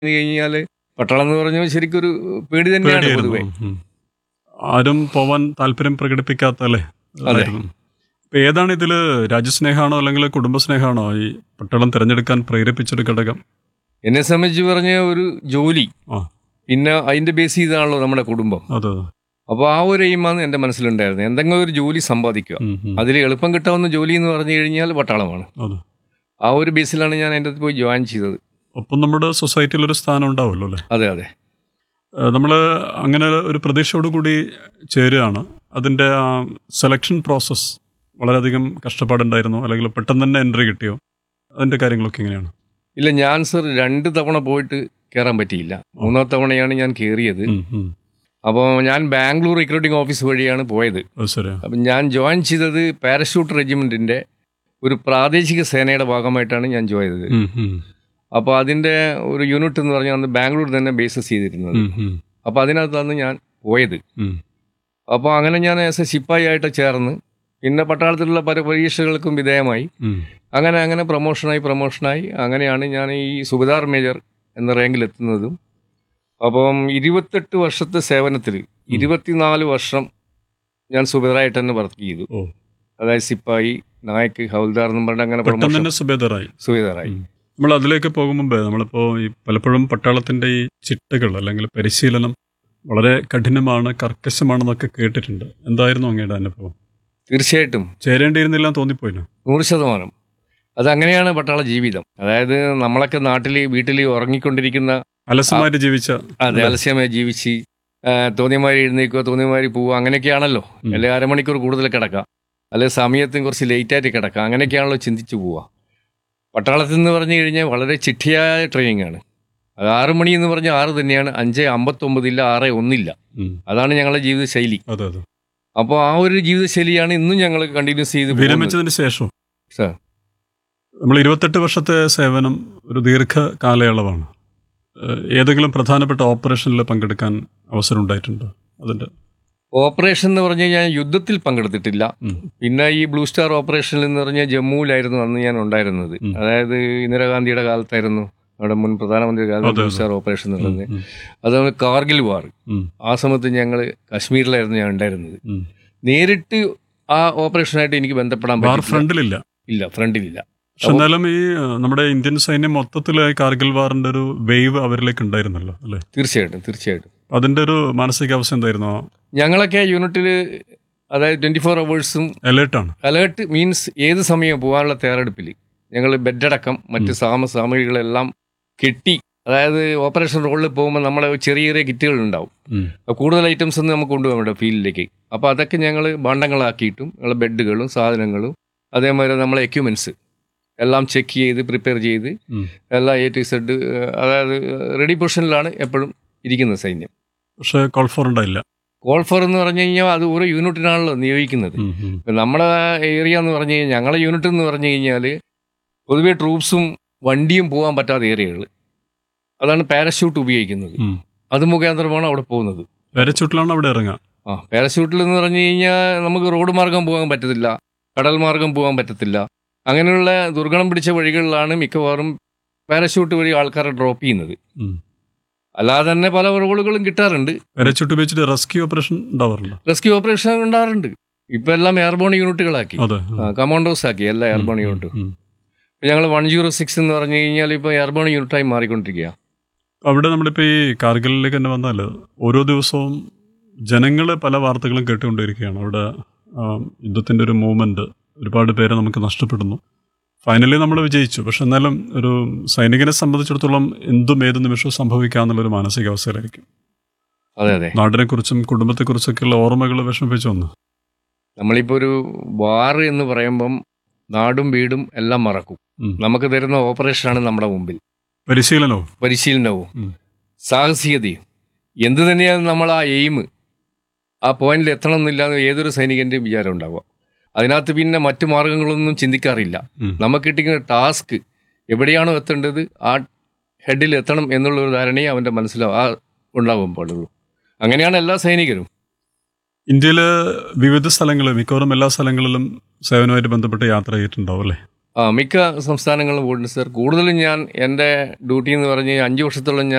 കഴിഞ്ഞാൽ പട്ടാളം എന്ന് പറഞ്ഞാൽ ശരിക്കും ഒരു പേടി തന്നെയാണ് പേടിയായിരുന്നു പൊതുവെ ഉം. ആരും പോവാൻ താല്പര്യം പ്രകടിപ്പിക്കാത്ത അല്ലേ അതെ. ആയിരുന്നു. ഇപ്പൊ ഏതാണ് ഇതില് രാജ്യസ്നേഹമാണോ അല്ലെങ്കിൽ കുടുംബസ്നേഹമാണോ ഈ പട്ടാളം തിരഞ്ഞെടുക്കാൻ പ്രേരിപ്പിച്ചൊരു ഘടകം എന്നെ സംബന്ധിച്ച് പറഞ്ഞ ഒരു ജോലി ആ. പിന്നെ അതിന്റെ ബേസ് ചെയ്താണല്ലോ നമ്മുടെ കുടുംബം അതെ അപ്പോൾ ആ ഒരു എയിമാണ് എൻ്റെ മനസ്സിലുണ്ടായിരുന്നത് എന്തെങ്കിലും ഒരു ജോലി സമ്പാദിക്കുക ഉം, ഉം. അതിൽ എളുപ്പം കിട്ടാവുന്ന ജോലി എന്ന് പറഞ്ഞു കഴിഞ്ഞാൽ പട്ടാളമാണ് അതെ ആ ഒരു ബേസിലാണ് ഞാൻ എൻ്റെ അടുത്ത് പോയി ജോയിൻ ചെയ്തത് ഒപ്പം നമ്മുടെ സൊസൈറ്റിയിൽ ഒരു സ്ഥാനം ഉണ്ടാവുമല്ലോ അല്ലേ അതെ അതെ നമ്മൾ അങ്ങനെ ഒരു പ്രതീക്ഷയോട് കൂടി ചേരുകയാണ് അതിൻ്റെ ആ സെലക്ഷൻ പ്രോസസ്സ് വളരെയധികം കഷ്ടപ്പാടുണ്ടായിരുന്നു അല്ലെങ്കിൽ പെട്ടെന്ന് തന്നെ എൻട്രി കിട്ടിയോ അതിൻ്റെ കാര്യങ്ങളൊക്കെ എങ്ങനെയാണ് ഇല്ല ഞാൻ സർ രണ്ട് തവണ പോയിട്ട് കയറാൻ പറ്റിയില്ല മൂന്നാം തവണയാണ് ഞാൻ കയറിയത് ഉം, ഉം. അപ്പോൾ ഞാൻ ബാംഗ്ലൂർ റിക്രൂട്ടിംഗ് ഓഫീസ് വഴിയാണ് പോയത് അത് ശരിയാ അപ്പം ഞാൻ ജോയിൻ ചെയ്തത് പാരഷൂട്ട് റെജിമെൻറ്റിൻ്റെ ഒരു പ്രാദേശിക സേനയുടെ ഭാഗമായിട്ടാണ് ഞാൻ ജോയിൻ ചെയ്തത് ഉം, ഉം. അപ്പോൾ അതിൻ്റെ ഒരു യൂണിറ്റ് എന്ന് പറഞ്ഞാൽ അന്ന് ബാംഗ്ലൂർ തന്നെ ബേസസ് ചെയ്തിരുന്നത് ഉം, ഉം. അപ്പോൾ അതിനകത്താണ് ഞാൻ പോയത് ഉം. അപ്പോൾ അങ്ങനെ ഞാൻ ആസ് എ ശിപ്പായി ആയിട്ട് ചേർന്ന് പിന്നെ പട്ടാളത്തിലുള്ള പല പരീക്ഷകൾക്കും വിധേയമായി ഉം. അങ്ങനെ അങ്ങനെ പ്രൊമോഷനായി പ്രൊമോഷനായി അങ്ങനെയാണ് ഞാൻ ഈ സുബിദാർ മേജർ എന്ന റാങ്കിലെത്തുന്നതും അപ്പം ഇരുപത്തെട്ട് വർഷത്തെ സേവനത്തിൽ ഇരുപത്തിനാല് വർഷം ഞാൻ സുബിദാറായിട്ട് തന്നെ വർക്ക് ചെയ്തു ഓ അതായത് സിപ്പായി നായക്ക് ഹൗൽദാർ എന്നും പറഞ്ഞിട്ട് അങ്ങനെ പെട്ടെന്ന് പ്രൊമോഷൻ തന്നെ സുബേദറായി സുബിദാറായി ഉം. നമ്മൾ അതിലേക്ക് പോകും മുമ്പേ നമ്മളിപ്പോൾ ഈ പലപ്പോഴും പട്ടാളത്തിൻ്റെ ഈ ചിട്ടകൾ അല്ലെങ്കിൽ പരിശീലനം വളരെ കഠിനമാണ് കർക്കശമാണെന്നൊക്കെ കേട്ടിട്ടുണ്ട് എന്തായിരുന്നു അങ്ങയുടെ അനുഭവം തീർച്ചയായിട്ടും ചേരേണ്ടിയിരുന്നില്ല എന്ന് തോന്നിപ്പോയിനോ നൂറ് ശതമാനം അതങ്ങനെയാണ് പട്ടാള ജീവിതം അതായത് നമ്മളൊക്കെ നാട്ടിൽ വീട്ടിൽ ഉറങ്ങിക്കൊണ്ടിരിക്കുന്ന അലസമായിട്ട് ജീവിച്ച അതെ അലസ്യമായി ജീവിച്ച് ആ, തോന്നിയമാരി എഴുന്നേക്കുക തോന്നിയമാരി പോവുക അങ്ങനെയൊക്കെയാണല്ലോ ഉം. അല്ലെങ്കിൽ അരമണിക്കൂർ കൂടുതൽ കിടക്കാം അല്ലെങ്കിൽ സമയത്തും കുറച്ച് ലേറ്റായിട്ട് കിടക്കാം അങ്ങനെയൊക്കെയാണല്ലോ ചിന്തിച്ചു പോവുക പട്ടാളത്തിൽ നിന്ന് പറഞ്ഞു കഴിഞ്ഞാൽ വളരെ ചിട്ടയായ ട്രെയിനിങ് ആണ് അത് ആറ് മണി എന്ന് പറഞ്ഞാൽ ആറ് തന്നെയാണ് അഞ്ച് അമ്പത്തൊമ്പതില്ല ആറ് ഒന്നില്ല ഉം. അതാണ് ഞങ്ങളുടെ ജീവിത ശൈലി അതെ അതെ അപ്പോൾ ആ ഒരു ജീവിത ശൈലിയാണ് ഇന്നും ഞങ്ങൾ കണ്ടിന്യൂസ് ചെയ്ത് പോകുന്നത്. വിരമിച്ചതിന് ശേഷം സർ. നമ്മൾ ഇരുപത്തെട്ട് വർഷത്തെ സേവനം ഒരു ദീർഘ കാലയളവാണ് ഏഹ് ഏതെങ്കിലും പ്രധാനപ്പെട്ട ഓപ്പറേഷനിൽ പങ്കെടുക്കാൻ അവസരം ഉണ്ടായിട്ടുണ്ടോ അതിന്റെ ഓപ്പറേഷൻ എന്ന് പറഞ്ഞു കഴിഞ്ഞാൽ യുദ്ധത്തിൽ പങ്കെടുത്തിട്ടില്ല ഉം. പിന്നെ ഈ ബ്ലൂ സ്റ്റാർ ഓപ്പറേഷനിൽ എന്ന് പറഞ്ഞാൽ ജമ്മുവിലായിരുന്നു അന്ന് ഞാൻ ഉണ്ടായിരുന്നത് ഉം. അതായത് ഇന്ദിരാഗാന്ധിയുടെ കാലത്തായിരുന്നു നമ്മുടെ മുൻ പ്രധാനമന്ത്രി കാലത്ത് അതെ, ബ്ലൂ അതെ. സ്റ്റാർ ഓപ്പറേഷൻ എന്നുള്ളത് ഉം, അതാണ് കാർഗിൽ വാർ ഉം, ആ സമയത്ത് ഞങ്ങൾ കാശ്മീരിലായിരുന്നു ഞാൻ ഉണ്ടായിരുന്നത് ഉം. നേരിട്ട് ആ ഓപ്പറേഷനായിട്ട് എനിക്ക് ബന്ധപ്പെടാൻ വാർ പറ്റില്ല ഫ്രണ്ടിലില്ല ഇല്ല ഫ്രണ്ടിലില്ല പക്ഷെ എന്നാലും ഈ ഏഹ്, നമ്മുടെ ഇന്ത്യൻ സൈന്യം മൊത്തത്തിൽ കാർഗിൽ വാറിന്റെ ഒരു വേവ് അവരിലേക്ക് ഉണ്ടായിരുന്നല്ലോ അല്ലേ തീർച്ചയായിട്ടും തീർച്ചയായിട്ടും അതിന്റെ ഒരു മാനസികാവസ്ഥ എന്തായിരുന്നു ഞങ്ങളൊക്കെ യൂണിറ്റിൽ അതായത് ട്വന്റി ഫോർ അവേഴ്സും അലേർട്ടാണ് അലേർട്ട് മീൻസ് ഏത് സമയം പോകാനുള്ള തയ്യാറെടുപ്പിൽ ഞങ്ങൾ ബെഡടക്കം മറ്റ് സാമ സാമഗ്രികളെല്ലാം കെട്ടി അതായത് ഓപ്പറേഷൻ റോളിൽ പോകുമ്പോൾ നമ്മളെ ചെറിയ ചെറിയ കിറ്റുകൾ ഉണ്ടാവും അപ്പോൾ കൂടുതൽ ഐറ്റംസ് ഒന്നും നമുക്ക് കൊണ്ടുപോകാൻ വേണ്ട ഫീൽഡിലേക്ക് അപ്പോൾ അതൊക്കെ ഞങ്ങൾ ഭാണ്ഡങ്ങളാക്കിയിട്ടും ഞങ്ങൾ ബെഡുകളും സാധനങ്ങളും അതേമാതിരി നമ്മളെ എക്യുപ്മെൻറ്റ്സ് എല്ലാം ചെക്ക് ചെയ്ത് പ്രിപ്പയർ ചെയ്ത് ഉം. എല്ലാം എ ടു സെഡ് അതായത് റെഡി പൊസിഷനിലാണ് എപ്പോഴും ഇരിക്കുന്നത് സൈന്യം പക്ഷെ കോൾ ഫോർ ഉണ്ടായില്ല കോൾ ഫോർ എന്ന് പറഞ്ഞു കഴിഞ്ഞാൽ അത് ഓരോ യൂണിറ്റിനാണല്ലോ നിയോഗിക്കുന്നത് ഉം, ഉം. ഇപ്പം നമ്മുടെ ഏരിയ എന്ന് പറഞ്ഞു കഴിഞ്ഞാൽ ഞങ്ങളെ യൂണിറ്റ് എന്ന് പറഞ്ഞു കഴിഞ്ഞാൽ പൊതുവെ ട്രൂപ്സും വണ്ടിയും പോകാൻ പറ്റാത്ത ഏരിയകൾ അതാണ് പാരഷൂട്ട് ഉപയോഗിക്കുന്നത് ഉം. അത് മുഖാന്തരമാണ് അവിടെ പോകുന്നത് പാരച്യൂട്ടിലാണ് അവിടെ ഇറങ്ങുക ആ പാരഷൂട്ടിൽ എന്ന് പറഞ്ഞു കഴിഞ്ഞാൽ നമുക്ക് റോഡ് മാർഗം പോകാൻ പറ്റത്തില്ല കടൽ മാർഗം പോകാൻ പറ്റത്തില്ല അങ്ങനെയുള്ള ദുർഗണം പിടിച്ച വഴികളിലാണ് മിക്കവാറും പാരഷൂട്ട് വഴി ആൾക്കാരെ ഡ്രോപ്പ് ചെയ്യുന്നത് ഉം. അല്ലാതെ തന്നെ പല റോളുകളും കിട്ടാറുണ്ട് പാരച്യൂട്ട് ഉപയോഗിച്ചിട്ട് റെസ്ക്യൂ ഓപ്പറേഷൻ ഉണ്ടാവാറുണ്ടോ റെസ്ക്യൂ ഓപ്പറേഷൻ ഉണ്ടാറുണ്ട് ഇപ്പം എല്ലാം എയർബോൺ യൂണിറ്റുകളാക്കി അതെ കമാൻഡോസ് ആക്കി എല്ലാ എയർബോൺ യൂണിറ്റും ഉം. ഞങ്ങൾ വൺ സീറോ സിക്സ് എന്ന് പറഞ്ഞു കഴിഞ്ഞാൽ ഇപ്പോൾ എയർബോൺ യൂണിറ്റായി മാറിക്കൊണ്ടിരിക്കുക അവിടെ നമ്മളിപ്പോൾ ഈ കാർഗിലിലേക്ക് തന്നെ വന്നാൽ ഓരോ ദിവസവും ജനങ്ങൾ പല വാർത്തകളും കേട്ടുകൊണ്ടിരിക്കുകയാണ് അവിടെ ആ, യുദ്ധത്തിൻ്റെ ഒരു മൂവ്മെൻറ്റ് ഒരുപാട് പേരെ നമുക്ക് നഷ്ടപ്പെടുന്നു ഫൈനലി നമ്മൾ വിജയിച്ചു പക്ഷെ എന്നാലും ഒരു സൈനികനെ സംബന്ധിച്ചിടത്തോളം എന്തും ഏത് നിമിഷവും സംഭവിക്കാമെന്നുള്ളൊരു മാനസികാവസ്ഥയിലായിരിക്കും അതെ അതെ നാടിനെക്കുറിച്ചും കുടുംബത്തെക്കുറിച്ചൊക്കെയുള്ള ഓർമ്മകൾ വിഷമിപ്പിച്ചു വന്നു നമ്മളിപ്പോൾ ഒരു വാർ എന്ന് പറയുമ്പം നാടും വീടും എല്ലാം മറക്കും ഉം. നമുക്ക് തരുന്ന ഓപ്പറേഷനാണ് നമ്മുടെ മുമ്പിൽ പരിശീലനവും പരിശീലനവും ഉം. സാഹസികതയും എന്ത് തന്നെയാണ് നമ്മൾ ആ എയിം ആ പോയിന്റിൽ എത്തണം എന്നില്ലാന്ന് ഏതൊരു സൈനികൻ്റെയും വിചാരം ഉണ്ടാവുക അതിനകത്ത് പിന്നെ മറ്റു മാർഗങ്ങളൊന്നും ചിന്തിക്കാറില്ല ഉം. നമുക്ക് കിട്ടിക്കുന്ന ടാസ്ക് എവിടെയാണോ എത്തേണ്ടത് ആ ഹെഡിൽ എത്തണം എന്നുള്ള ഒരു ധാരണയെ അവൻ്റെ മനസ്സിലാവും ആ ഉണ്ടാകും പാടുള്ളൂ അങ്ങനെയാണ് എല്ലാ സൈനികരും ഇന്ത്യയിലെ വിവിധ സ്ഥലങ്ങൾ മിക്കവാറും എല്ലാ സ്ഥലങ്ങളിലും സേവനവുമായിട്ട് ബന്ധപ്പെട്ട് യാത്ര ചെയ്തിട്ടുണ്ടാവും അല്ലേ ആ മിക്ക സംസ്ഥാനങ്ങളിലും പോയിട്ടുണ്ട് സർ കൂടുതലും ഞാൻ എൻ്റെ ഡ്യൂട്ടി എന്ന് പറഞ്ഞ് അഞ്ച് വർഷത്തോളം ഞാൻ